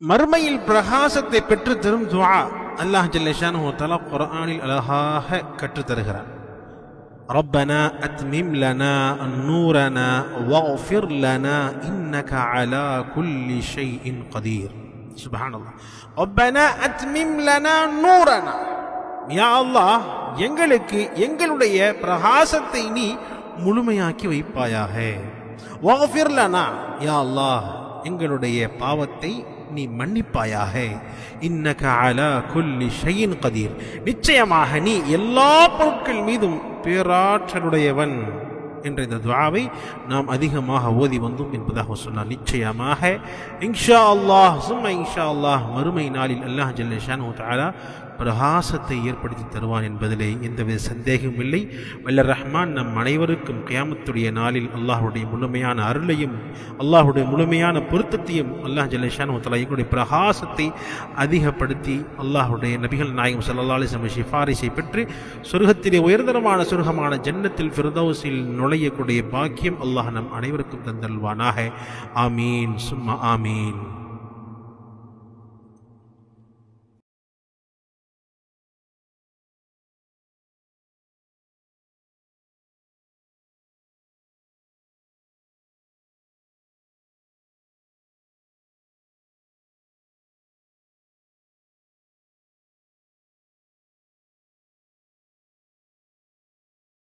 மறுமையில் பிரகாசத்தை பெற்று தரும் துஆ அல்லாஹ் ஜல்லஷானு தலா குர்ஆனில் அழகாக கற்றுத் தருகிறார் ربنا أتمم لنا نورنا واغفر لنا إنك على كل شيء قدير سبحان الله ربنا أتمم لنا نورنا யா அல்லாஹ் எங்களுக்கு எங்களுடைய பிரகாசத்தை நீ முழுமையாக்கி வைப்பாயாக வஃபிர் லனா யா அல்லாஹ் எங்களுடைய பாவத்தை நீ மன்னிப்பாயாக இன்னக அலா குல்லி ஷையின் கதீர் நிச்சயமாக நீ எல்லா பொருட்கள் மீதும் பேராற்றலுடையவன் என்ற இந்த துவாவை நாம் அதிகமாக ஓதி வந்தோம் என்பதாக சொன்னார் நிச்சயமாக இன்ஷா அல்லாஹ் சும்மா இன்ஷா அல்லாஹ் மறுமை நாளில் அல்லாஹ் ஜல்லேஷான் தாலா பிரகாசத்தை ஏற்படுத்தி தருவான் என்பதிலே எந்தவித சந்தேகமும் இல்லை வல்ல ரஹ்மான் நம் அனைவருக்கும் கியாமத்துடைய நாளில் அல்லாஹுடைய முழுமையான அருளையும் அல்லாஹுடைய முழுமையான பொருத்தத்தையும் அல்லாஹ் ஜல்லேஷான் தலா எங்களுடைய பிரகாசத்தை அதிகப்படுத்தி அல்லாஹுடைய நபிகள் நாயகம் சல்லா அலிஸ்லம் ஷிஃபாரிஸை பெற்று சொர்க்கத்திலே உயர்தரமான சொர்க்கமான ஜன்னத்தில் ஃபிர்தௌஸில் நுழையக்கூடிய பாக்கியம் அல்லாஹ் நம் அனைவருக்கும் தந்தல்வானாக ஆமீன் சும்மா ஆமீன்